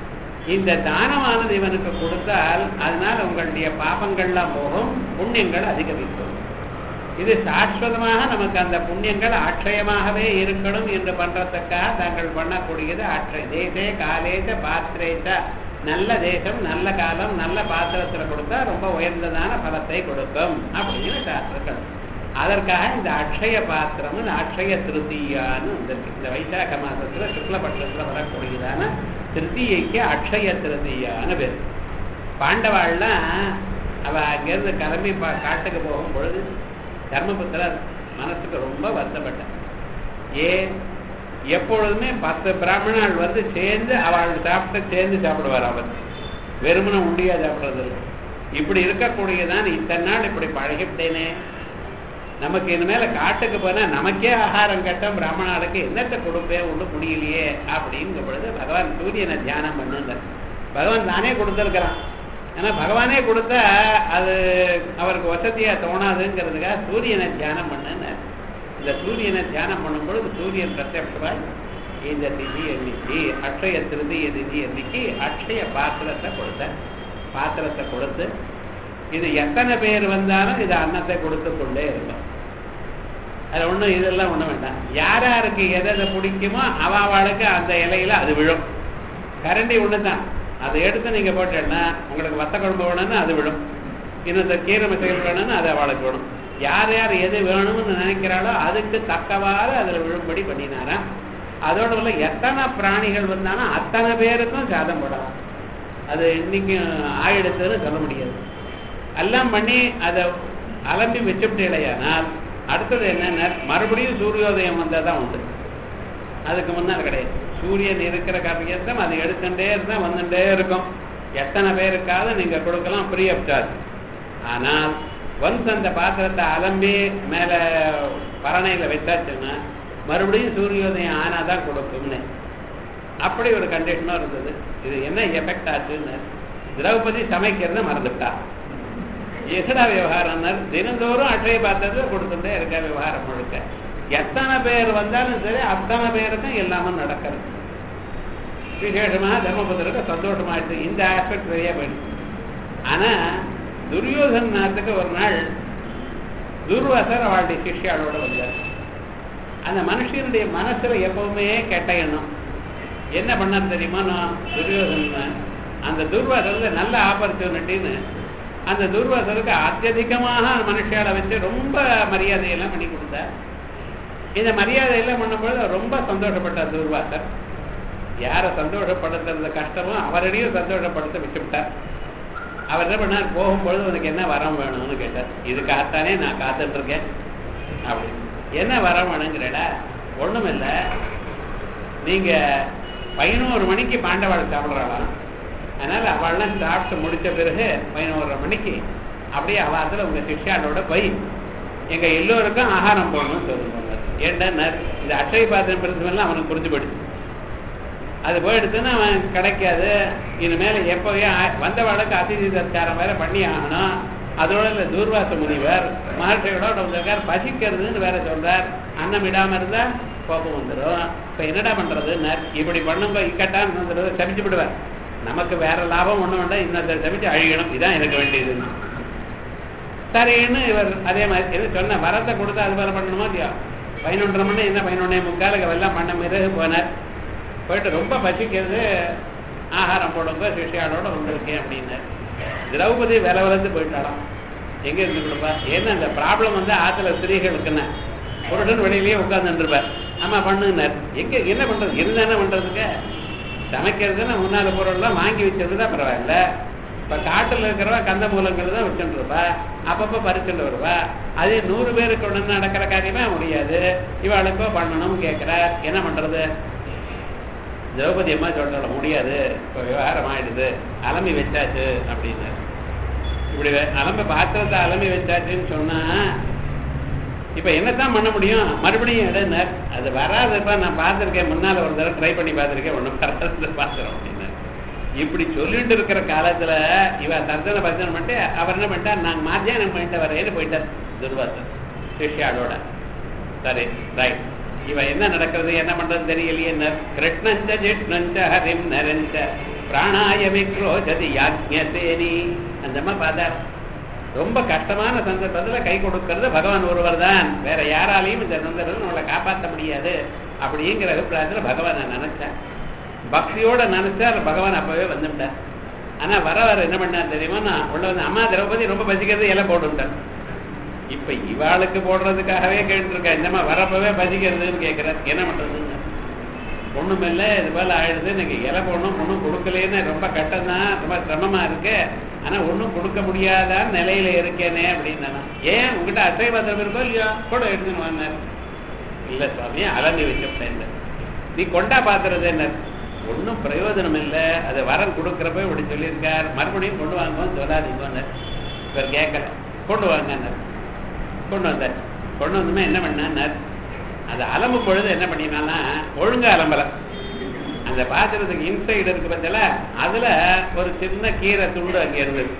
இந்த தானமானது இவனுக்கு கொடுத்தால் அதனால் உங்களுடைய பாபங்கள்லாம் போகும் புண்ணியங்கள் அதிகரிக்கும் இது சாஸ்வதமாக நமக்கு அந்த புண்ணியங்கள் அக்ஷயமாகவே இருக்கணும் என்று பண்றதுக்காக தாங்கள் பண்ணக்கூடியது அக்ஷய தேசே காலேச பாத்திரேச நல்ல தேசம் நல்ல காலம் நல்ல பாத்திரத்தில் கொடுத்தா ரொம்ப உயர்ந்ததான பலத்தை கொடுக்கும் அப்படின்னு சாஸ்திரங்கள் அதற்காக இந்த அக்ஷய பாத்திரம் இந்த அக்ஷய திருத்தீயான்னு வந்திருக்கு இந்த வைசாக மாசத்துல சுக்லபட்சத்துல வரக்கூடியதான திருத்தீயைக்கு அக்ஷய திருத்தீயான்னு பேர் பாண்டவாள்லாம் அவ அங்கிருந்து கிளம்பி பா- காட்டுக்கு போகும் பொழுது தர்மபுத்திரர் மனசுக்கு ரொம்ப வருத்தப்பட்டார் ஏன் எப்பொழுதுமே பத்து பிராமணாள் வந்து சேர்ந்து அவள் சாப்பிட்டு சேர்ந்து சாப்பிடுவார் அவர் வெறுமனை உண்டியா சாப்பிடுறது இல்லை. இப்படி இருக்கக்கூடியதான் இத்தனை நாள் இப்படி பழகிவிட்டேனே நமக்கு இனிமேல காட்டுக்கு போனா நமக்கே ஆகாரம் கட்டம் பிராமணாளுக்கு என்னத்தை கொடுப்பேன் ஒன்றும் முடியலையே அப்படிங்கிற பொழுது பகவான் சூரியனை தியானம் பண்ணுங்க பகவான் தானே கொடுத்துருக்கிறான் ஏன்னா பகவானே கொடுத்தா அது அவருக்கு வசதியா தோணாதுங்கிறதுக்காக சூரியனை தியானம் பண்ணுன்னு இந்த சூரியனை தியானம் பண்ணும் பொழுது சூரியன் பிரத்யட்சமாய் இந்த திதி அன்னைக்கு அக்ஷய திருதிய திதி அன்னைக்கு அக்ஷய பாத்திரத்தை கொடுத்த பாத்திரத்தை கொடுத்து இது எத்தனை பேர் வந்தாலும் இது அன்னத்தை கொடுத்து கொண்டே இருக்கும் அது ஒண்ணும் இதெல்லாம் ஒண்ணும் வேண்டாம் யார் யாருக்கு எதை எதை பிடிக்குமோ அவ அவளுக்கு அந்த இலையில அது விழும் கரண்டி ஒண்ணுதான் அதை எடுத்து நீங்க போட்டேன்னா உங்களுக்கு வத்த குழம்பு வேணும்னா அது விழும் இன்னொரு கீரை மசைகள் வேணும்னா அது அவளுக்கு வேணும் யார் யார் எது வேணும்னு நினைக்கிறாளோ அதுக்கு தக்கவாறு அதுல விழும்படி பண்ணினாராம் அதோட உள்ள எத்தனை பிராணிகள் வந்தாலும் அத்தனை பேருக்கும் சாதம் போடலாம் அது இன்னைக்கு ஆயிடுத்துன்னு சொல்ல முடியாது எல்லாம் பண்ணி அதை அலம்பி வச்சுவிட்டு இல்லையானால் அடுத்தது என்னன்னா மறுபடியும் சூரியோதயம் வந்தால் தான் உண்டு அதுக்கு முன்னால் கிடையாது சூரியன் இருக்கிற காரியத்தம் அது எடுத்துட்டே இருந்தா வந்துட்டே இருக்கும் எத்தனை பேருக்காவது நீங்க கொடுக்கலாம் ஃப்ரீ ஆஃப் சார்ஜ் ஆனால் ஒன்ஸ் அந்த பாத்திரத்தை அலம்பி மேல பரணையில வச்சாச்சுன்னா மறுபடியும் சூரியோதயம் ஆனாதான் கொடுக்கும்னு அப்படி ஒரு கண்டிஷனும் இருந்தது இது என்ன எஃபெக்ட் ஆச்சுன்னு திரௌபதி சமைக்கிறத மறந்துட்டா எசடா விவகாரம் தினந்தோறும் அட்டையை பார்த்தது கொடுத்துட்டே இருக்க விவகாரம் முழுக்க எத்தனை பேர் வந்தாலும் சரி அத்தனை பேருக்கும் எல்லாமே நடக்கிறது விசேஷமாக தர்மபுத்திரருக்கு சந்தோஷமாயிடுச்சு இந்த ஆஸ்பெக்ட் சரியா போயிடுச்சு ஆனா துரியோதனத்துக்கு ஒரு நாள் துர்வாசர் அவளுடைய சிஷ்யாளோட வந்தார் அந்த மனுஷனுடைய மனசுல எப்பவுமே கெட்ட எண்ணம் என்ன பண்ணார் தெரியுமா நான் துரியோதனன் அந்த துர்வாசருக்கு நல்ல ஆப்பர்ச்சுனிட்டின்னு அந்த துர்வாசருக்கு அத்தியதிகமாக மனுஷால வச்சு ரொம்ப மரியாதையெல்லாம் பண்ணி கொடுத்தார் இந்த மரியாதையெல்லாம் பண்ணும்பொழுது ரொம்ப சந்தோஷப்பட்டார் துர்வாசர் யாரை சந்தோஷப்படுத்துறது கஷ்டமோ அவரையும் சந்தோஷப்படுத்த விட்டுவிட்டார் அவர் என்ன பண்ணார் போகும்பொழுது உனக்கு என்ன வரம் வேணும்னு கேட்டார் இதுக்காகத்தானே நான் காத்துட்டு இருக்கேன் அப்படி என்ன வரம் வேணுங்கிறட ஒண்ணும் இல்ல நீங்க பதினோரு மணிக்கு பாண்டவாள் சாப்பிடுறாளாம் அதனால அவள்லாம் சாப்பிட்டு முடிச்ச பிறகு பதினோரு மணிக்கு அப்படியே அவாத்துல உங்க சிஷ்யாளோட போய் எங்க எல்லோருக்கும் ஆகாரம் போடணும்னு சொல்லுவாங்க ஏன்டா இந்த அட்சய பாத்திரம் பிரச்சனை அவனுக்கு புரிஞ்சு போயிடுச்சு அது போயிடுச்சுன்னா அவன் கிடைக்காது இனிமேல் எப்போவே வந்தவாளுக்கு அதிதி சத்காரம் வேற பண்ணி ஆகணும் அதோட இல்லை தூர்வாச முனிவர் மகர்ஷிகளோட வந்திருக்கார் பசிக்கிறதுன்னு வேற சொல்றார் அன்னம் இடாம இருந்தா கோபம் வந்துடும் இப்ப என்னடா பண்றதுன்னு இப்படி பண்ணும்போது இக்கட்டான்னு வந்துடுறது சபிச்சு விடுவார் நமக்கு வேற லாபம் ஒண்ணும் வேண்டாம் இன்னொருத்தர் சபிச்சு அழியணும் இதான் எனக்கு வேண்டியது சரின்னு இவர் அதே மாதிரி எது சொன்ன வரத்தை கொடுத்து அது வேற பண்ணணுமா இல்லையா பதினொன்றரை மணி என்ன பதினொன்னே முக்காலுக்கு எல்லாம் பண்ண பிறகு போனார் போயிட்டு ரொம்ப பசிக்கிறது ஆகாரம் போடுங்க சிஷியாளோட வந்திருக்கேன் அப்படின்னு திரௌபதி வில விலந்து போயிட்டாலாம் எங்க இருந்து கொடுப்பா ஏன்னா அந்த ப்ராப்ளம் வந்து ஆத்துல ஸ்திரீகளுக்குன்னு புருஷன் வெளியிலேயே உட்கார்ந்துருப்பார் ஆமா பண்ணுனார் எங்க என்ன பண்றது இருந்தானே பண்றதுக்கு சமைக்கிறதுன்னு முன்னால பொருள்லாம் வாங்கி வச்சிருந்தா பரவாயில்ல இப்ப காட்டுல இருக்கிறவா கந்த மூலங்கள் தான் வச்சுட்டு இருப்பா அப்பப்ப பறிச்சுட்டு வருவா அதே நூறு பேருக்கு ஒண்ணு நடக்கிற காரியமே முடியாது இவாளுக்கோ பண்ணணும் கேட்கிறார் என்ன பண்றது திரௌபதி அம்மா சொல்றாங்க முடியாது இப்போ விவகாரம் ஆயிடுது அலம்பி வச்சாச்சு அப்படின்னு இப்படி அலம்பி பாத்திரத்தை அலம்பி வச்சாச்சுன்னு சொன்னா இப்ப என்னத்தான் பண்ண முடியும் மறுபடியும் எடுனார் அது வராதுப்பா நான் பார்த்துருக்கேன் முன்னால ஒரு தடவை ட்ரை பண்ணி பார்த்துருக்கேன் ஒன்றும் வராது பாத்திரம் அப்படின்னு இப்படி சொல்லிட்டு இருக்கிற காலத்துல இவ தர்ஜன பர்ஜனை பண்ணிட்டு அவர் என்ன பண்ணிட்டார் நாங்க மாத்தியானம் பண்ணிட்டு வரேன்னு போயிட்டார் துர்வாசர் சிஷ்யாளோட சரி ரைட் இவ என்ன நடக்கிறது என்ன பண்றது தெரியலையே கிருஷ்ணஞ்ச ஜிஷ்ணஞ்ச ஹரிம் நரஞ்ச பிராணாய விக்ரோஜதி யாஜ்யசேனி அந்த அம்மா பார்த்தார் ரொம்ப கஷ்டமான சந்தர்ப்பத்துல கை கொடுக்கறது பகவான் ஒருவர் தான் வேற யாராலையும் இந்த சந்தர்ப்பத்தில் நம்மளை காப்பாற்ற முடியாது அப்படிங்கிற அபிப்பிராயத்துல பகவானை நினைச்சேன் பக்தியோட நினைச்சார் பகவான் அப்பவே வந்துட்டார் ஆனா வர வர என்ன பண்ணார் தெரியுமா நான் உள்ள வந்து அம்மா திரௌபதி ரொம்ப பசிக்கிறது இலை போட்டுட்டார் இப்ப இவாளுக்கு போடுறதுக்காகவே கேட்டுருக்கா இந்தம்மா வரப்பவே பசிக்கிறதுன்னு கேட்கிறார் என்ன பண்றதுன்னு ஒண்ணுமில்ல இது போல ஆயிடுது எனக்கு இலை போடணும் ஒன்றும் கொடுக்கலேன்னு ரொம்ப கஷ்டம் தான் ரொம்ப சிரமமா இருக்கு ஆனா ஒன்றும் கொடுக்க முடியாத நிலையில இருக்கேனே அப்படின்னு ஏன் உங்ககிட்ட அசை பத்திரம் இருக்கோ இல்லையோ கூட எடுத்துன்னு வந்தார் இல்ல சுவாமி அலங்கி வச்சுட்டேன் நீ கொண்டா பாத்துறது என்ன ஒன்றும் பிரயோஜனம் இல்லை அது வரம் கொடுக்குறப்ப இப்படி சொல்லியிருக்கார் மறுபடியும் கொண்டு வாங்கன்னு சொல்லாதீங்க இவர் கேட்கல கொண்டு வாங்க கொண்டு வந்தார் கொண்டு வந்தோமே என்ன பண்ணார் அது அலம்பு பொழுது என்ன பண்ணினான்னா ஒழுங்கா அலம்பல அந்த பாத்திரத்துக்கு இன்சைடு இருக்கு பத்தில அதுல ஒரு சின்ன கீரை துண்டு அங்க இருந்தது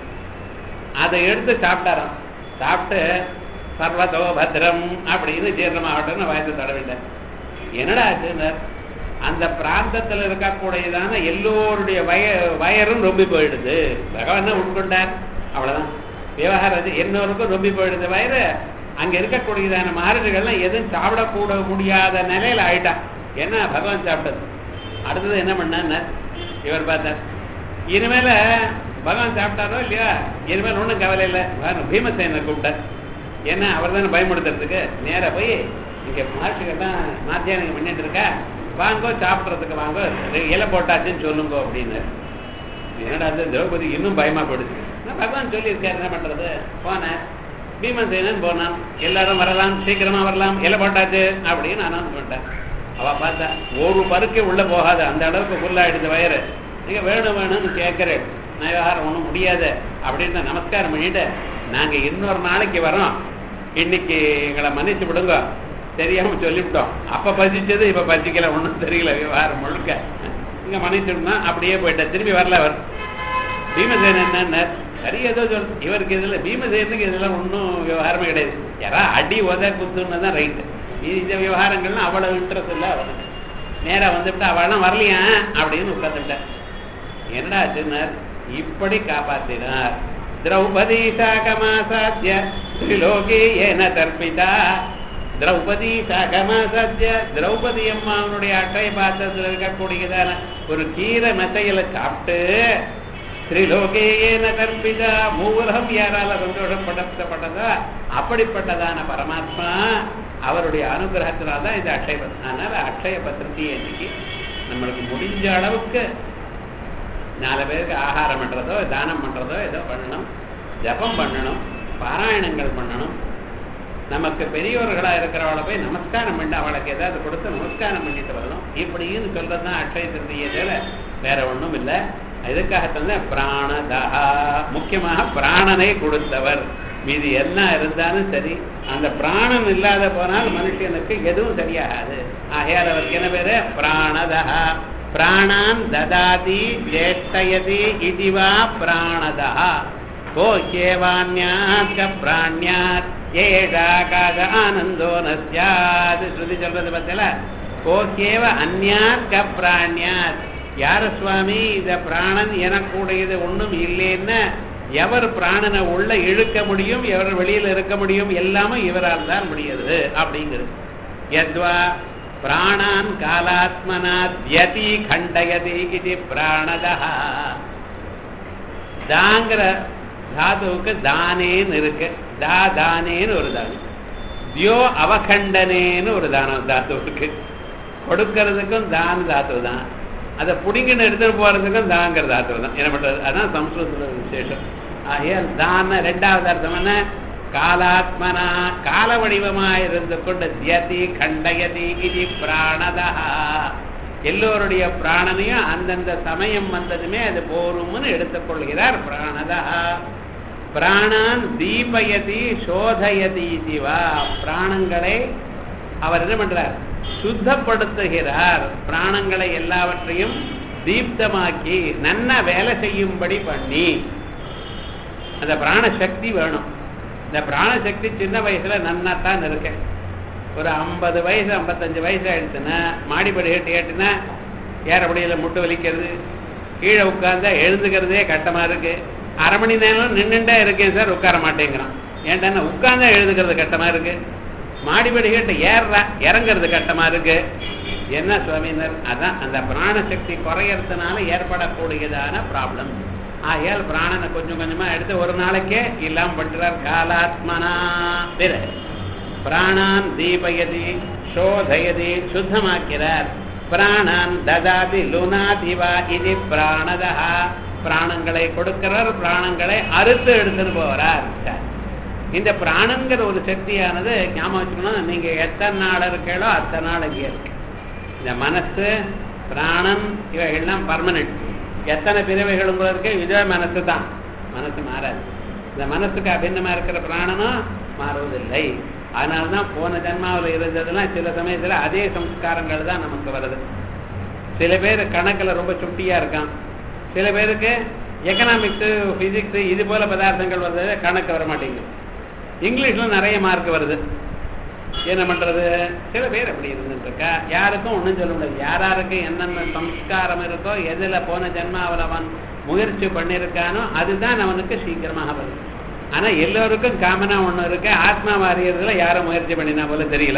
அதை எடுத்து சாப்பிட்டாராம் சாப்பிட்டு சர்வதோ பத்திரம் அப்படின்னு ஜீரணமாகட்டும்னு வயசு தடவிட்டேன் என்னடா ஆச்சுன்னார் அந்த பிராந்தத்தில் இருக்கக்கூடியதான எல்லோருடைய வய வயரும் ரொம்பி போயிடுது பகவான் தான் உட்கொண்டார் அவ்வளவுதான் விவகாரம் என்னோருக்கும் ரொம்பி போயிடுது வயிறு அங்க இருக்கக்கூடியதான மகர்ஷிகள்லாம் எதுவும் சாப்பிடக்கூட முடியாத நிலையில ஆயிட்டான் ஏன்னா பகவான் சாப்பிட்டது அடுத்தது என்ன பண்ணார் இவர் பார்த்தார் இனிமேல பகவான் சாப்பிட்டாரோ இல்லையா இனிமேல் ஒன்றும் கவலை இல்லை பீமசேனை கூப்பிட்டார் ஏன்னா அவர் தானே பயமுடுத்துறதுக்கு நேராக போய் இங்கே மகர்ஷிகள்லாம் மாத்தியானம் பண்ணிட்டு இருக்கா வாங்கோ சாப்பிட்றதுக்கு வாங்கோ இலை போட்டாச்சுன்னு சொல்லுங்க அப்படின்னு என்னடா அது திரௌபதி இன்னும் பயமா போடுச்சு நான் பகவான் சொல்லியிருக்காரு என்ன பண்றது போனேன் பீமசேனன் போனான் எல்லாரும் வரலாம் சீக்கிரமா வரலாம் இலை போட்டாச்சு அப்படின்னு அனௌன்ஸ் பண்ணிட்டேன் அவ பார்த்தா ஒரு பருக்கே உள்ள போகாது அந்த அளவுக்கு ஃபுல்லாயிடுது வயிறு நீங்க வேணும் வேணும்னு கேட்கிறேன் நான் விவகாரம் ஒன்றும் முடியாது அப்படின்னு நமஸ்காரம் பண்ணிட்டு நாங்க இன்னொரு நாளைக்கு வரோம் இன்னைக்கு எங்களை மன்னிச்சு விடுங்க தெரியாம சொல்லிவிட்டோம் அப்ப பசிச்சது இப்ப பசிக்கல ஒன்றும் தெரியல விவகாரம் முழுக்க இங்க மன்னிச்சுடனா அப்படியே போயிட்டேன் திரும்பி வரல அவர் பீமசேனன் என்ன சரி ஏதோ சொல் இவருக்கு இதுல பீமசேனுக்கு இதெல்லாம் ஒன்றும் விவகாரமே கிடையாது யாரா அடி உத குத்துன்னு தான் ரைட்டு இந்த விவகாரங்கள்லாம் அவ்வளவு இன்ட்ரெஸ்ட் இல்லை அவனுக்கு நேரா வந்துவிட்டு அவெல்லாம் வரலையா அப்படின்னு உட்காந்துட்டேன் என்னடா ஆச்சுன்னார் இப்படி காப்பாத்தினார் திரௌபதி சாகமாசாத்திய திரிலோகி ஏன தர்பிதா திரௌபதி சாகமாசாத்திய திரௌபதி அம்மாவனுடைய அட்டை பாத்திரத்தில் இருக்கக்கூடியதான ஒரு கீரை மெத்தையில சாப்பிட்டு திரிலோகேன கற்பிதா மூலகம் யாரால சந்தோஷப்படுத்தப்பட்டதா அப்படிப்பட்டதான பரமாத்மா அவருடைய அனுகிரகத்தினால்தான் இந்த அட்சய பத்திரம் அதனால அட்சய பத்திரத்தி இன்னைக்கு நம்மளுக்கு முடிஞ்ச அளவுக்கு நாலு பேருக்கு ஆகாரம் பண்றதோ தானம் பண்றதோ ஏதோ பண்ணணும் ஜபம் பண்ணணும் பாராயணங்கள் பண்ணணும் நமக்கு பெரியவர்களா இருக்கிறவளை போய் நமஸ்காரம் பண்ணி அவளுக்கு ஏதாவது கொடுத்து நமஸ்காரம் பண்ணிட்டு வரணும் இப்படின்னு சொல்றதுதான் அட்சய திருத்தியதுல வேற ஒண்ணும் இல்லை இதுக்காகத்தான் பிராணதா முக்கியமாக பிராணனை கொடுத்தவர் மீது என்ன இருந்தாலும் சரி அந்த பிராணன் இல்லாத போனால் மனுஷனுக்கு எதுவும் சரியாகாது ஆகையால் அவருக்கு என்ன பேரு பிராணதா பிராணான் ததாதி ஜேஷ்டயதி இதுவா பிராணதா ஓ கேவான்யாத் பிராணியாத் ஏஷாகாத ஆனந்தோ நஸ்யாது ஸ்ருதி சொல்றது பத்தில ஓ கேவ அந்யாத் பிராணியாத் யார சுவாமி இந்த பிராணன் எனக்குடையது ஒண்ணும் இல்லைன்னு எவர் பிராணனை உள்ள இழுக்க முடியும் எவர் வெளியில இருக்க முடியும் எல்லாமே இவரால் தான் முடியுது அப்படிங்கிறது எத்வா பிராணான் காலாத்மனா தியதி கண்டயதி இது பிராணதா தாங்கிற தாதுவுக்கு தானேன்னு இருக்கு தா தானேன்னு ஒரு தானம் தியோ அவகண்டனேன்னு ஒரு தானம் தாத்து இருக்கு கொடுக்கறதுக்கும் தான் தாத்து தான் அதை புடிங்கன்னு எடுத்துட்டு போறதுக்கும் தாங்கிற தாத்து தான் என்ன பண்றது அதான் சம்ஸ்கிருத விசேஷம் ஆகையால் தான ரெண்டாவது அர்த்தம் என்ன காலாத்மனா கால வடிவமாய் இருந்து கொண்டு தியதி கண்டயதி இது பிராணதா எல்லோருடைய பிராணனையும் அந்தந்த சமயம் வந்ததுமே அது போரும்னு எடுத்துக்கொள்கிறார் பிராணதா பிராணான் தீபயதி சோதயதி இதுவா பிராணங்களை அவர் என்ன பண்றார் சுத்தப்படுத்துகிறார் பிராணங்களை எல்லாவற்றையும் தீப்தமாக்கி நன்ன வேலை செய்யும்படி பண்ணி அந்த பிராண சக்தி வேணும் இந்த பிராண சக்தி சின்ன வயசுல நன்னாத்தான் இருக்கு ஒரு ஐம்பது வயசு ஐம்பத்தஞ்சு வயசு ஆயிடுச்சுன்னா மாடிப்படி ஏட்டு ஏட்டுனா ஏறபடியில் முட்டு வலிக்கிறது கீழே உட்கார்ந்தா எழுந்துக்கிறதே கட்டமா இருக்கு அரை மணி நேரம் நின்னுட்டே இருக்கேன் சார் உட்கார மாட்டேங்கிறான் ஏன்டா உட்கார்ந்தா எழுதுக்கிறது கட்டமா இருக்கு மாடிப்படி கிட்ட ஏறுறா இறங்குறது கட்டமா இருக்கு என்ன சுவாமினர் அதான் அந்த பிராணசக்தி குறையறதுனால ஏற்படக்கூடியதான ப்ராப்ளம் ஆகையால் பிராணனை கொஞ்சம் கொஞ்சமா எடுத்து ஒரு நாளைக்கே இல்லாம பண்றார் காலாத்மனா பிற பிராணான் தீபயதி சோதயதி சுத்தமாக்கிறார் பிராணான் ததாதி லுனாதிவா இது பிராணதா பிராணங்களை கொடுக்கிறார் பிராணங்களை அறுத்து எடுத்துட்டு போகிறார் இந்த பிராணங்கிற ஒரு சக்தியானது ஞாபகம் வச்சுக்கணும் நீங்க எத்தனை நாள் இருக்கீங்களோ அத்தனை நாள் இங்கே இருக்கு இந்த மனசு பிராணன் இவைகள்லாம் பர்மனெண்ட் எத்தனை பிறவைகள் உங்களுக்கு இதே மனசு தான் மனசு மாறாது இந்த மனசுக்கு அபிண்ணமா இருக்கிற பிராணனும் மாறுவதில்லை அதனால தான் போன ஜென்மாவில் இருந்ததெல்லாம் சில சமயத்தில் அதே சம்ஸ்காரங்கள் தான் நமக்கு வருது சில பேர் கணக்கில் ரொம்ப சுட்டியாக இருக்கான் சில பேருக்கு எக்கனாமிக்ஸு ஃபிசிக்ஸு இது போல பதார்த்தங்கள் வருது கணக்கு வர மாட்டேங்குது இங்கிலீஷில் நிறைய மார்க் வருது என்ன பண்ணுறது சில பேர் அப்படி இருந்துட்டு இருக்கா யாருக்கும் ஒன்றும் சொல்ல முடியாது யாராருக்கு என்னென்ன சம்ஸ்காரம் இருக்கோ எதில் போன ஜென்மாவில் அவன் முயற்சி பண்ணியிருக்கானோ அதுதான் அவனுக்கு சீக்கிரமாக வருது ஆனால் எல்லோருக்கும் காமனாக ஒன்று இருக்கு ஆத்மாவை அறியறதுல யாரும் முயற்சி பண்ணினா போல தெரியல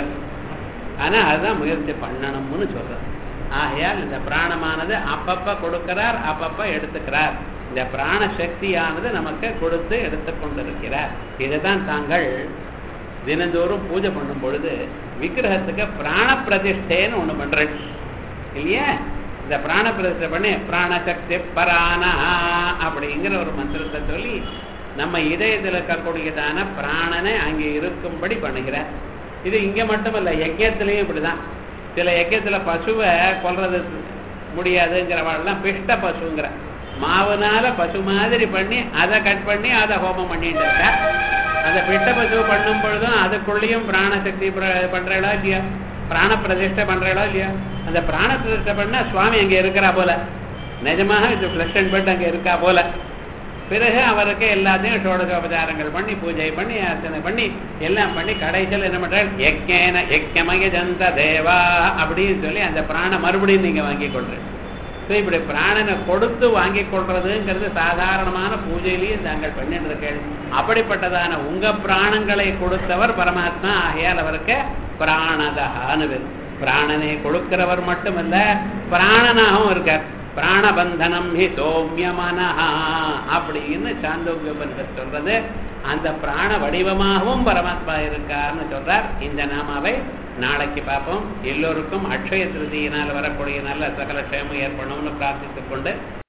ஆனால் அதுதான் முயற்சி பண்ணணும்னு சொல்றது ஆகையால் இந்த பிராணமானது அப்பப்ப கொடுக்கிறார் அப்பப்ப எடுத்துக்கிறார் இந்த பிராண சக்தியானது நமக்கு கொடுத்து எடுத்துக்கொண்டிருக்கிறார் இதுதான் தாங்கள் தினந்தோறும் பூஜை பண்ணும் பொழுது விக்கிரகத்துக்கு பிராண பிரதிஷ்டேன்னு ஒண்ணு பண்றேன் இல்லையா இந்த பிராண பிரதிஷ்டை பண்ணி பிராணசக்தி பரானா அப்படிங்கிற ஒரு மந்திரத்தை சொல்லி நம்ம இதயத்தில் இருக்கக்கூடியதான பிராணனை அங்கே இருக்கும்படி பண்ணுகிறார் இது இங்க மட்டுமல்ல யஜ்யத்திலையும் இப்படிதான் சில யஜ்யத்துல பசுவை கொல்றது முடியாதுங்கிறவாள்லாம் பிஷ்ட பசுங்கிற மாவுனால பசு மாதிரி பண்ணி அதை கட் பண்ணி அதை ஹோமம் பண்ணிட்டு இருக்கா அந்த பிட்ட பசு பண்ணும் பொழுதும் அதுக்குள்ளேயும் பிராணசக்தி பிர- பண்றீங்களா இல்லையா பிராண பிரதிஷ்டை பண்றீங்களா இல்லையா அந்த பிராண பிரதிஷ்டை பண்ணா சுவாமி அங்க இருக்கிறா போல நிஜமாக இது பிளஸ் அண்ட் பெட் அங்க இருக்கா போல பிறகு அவருக்கு எல்லாத்தையும் ஷோடசோபச்சாரங்கள் பண்ணி பூஜை பண்ணி அர்ச்சனை பண்ணி எல்லாம் பண்ணி கடைசியில் என்ன பண்றாரு யஜ்ஞேன யஜ்ஞமய ஜந்த தேவா அப்படின்னு சொல்லி அந்த பிராண மறுபடியும் நீங்க வாங்கி கொள்றீங்க ஸோ இப்படி பிராணனை கொடுத்து வாங்கி கொள்றதுங்கிறது சாதாரணமான பூஜையிலையும் தாங்கள் பண்ணிட்டு இருக்கேன் அப்படிப்பட்டதான உங்க பிராணங்களை கொடுத்தவர் பரமாத்மா ஆகையால் அவருக்கு பிராணதகான்னு பேரு. பிராணனை கொடுக்கிறவர் மட்டுமல்ல பிராணனாகவும் இருக்கார் பிராணபந்தனம் ஹி சோமிய மனஹா அப்படின்னு சாந்தோக்கிய உபனிஷத் சொல்றது அந்த பிராண வடிவமாகவும் பரமாத்மா இருக்கார்னு சொல்றார் இந்த நாமாவை நாளைக்கு பார்ப்போம் எல்லோருக்கும் அக்ஷய திருதியினால் வரக்கூடிய நல்ல சகல க்ஷேமம் ஏற்படணும்னு பிரார்த்தித்துக் கொண்டு